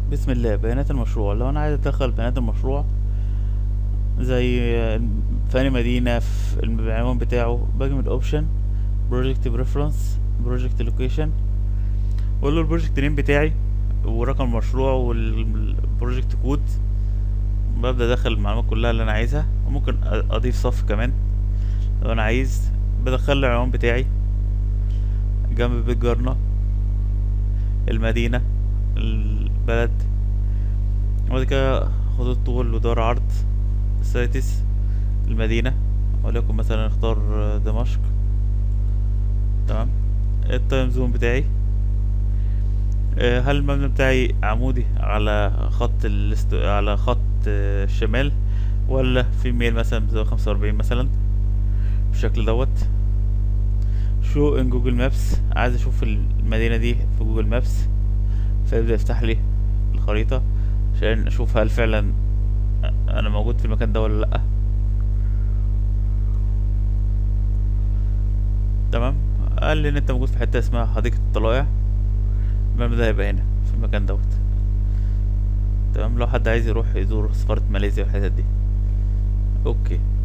بسم الله بيانات المشروع لو انا عايز ادخل بيانات المشروع زي في أي مدينة في العنوان بتاعه باجي من الاوبشن بروجكت بريفرنس بروجكت لوكيشن واقول له البروجكت نيم بتاعي ورقم المشروع والبروجكت كود ببدأ ادخل المعلومات كلها اللي انا عايزها وممكن اضيف صف كمان لو انا عايز بدخل له العنوان بتاعي جنب بيت جارنا المدينة البلد وبعد كده خطوط طول ودار عرض سايتس المدينة وليكن مثلا نختار دمشق تمام التايم زون بتاعي هل المبنى بتاعي عمودي على خط الاست... على خط الشمال ولا في ميل مثلا بزاوية خمسة وأربعين مثلا بالشكل دوت شو ان جوجل مابس عايز اشوف المدينة دي في جوجل مابس فيبدأ يفتح لي الخريطة عشان اشوف هل فعلا انا موجود في المكان ده ولا لا تمام قال لي ان انت موجود في حته اسمها حديقه الطلائع المبنى ده هيبقى هنا في المكان دوت تمام لو حد عايز يروح يزور سفاره ماليزيا والحتت دي اوكي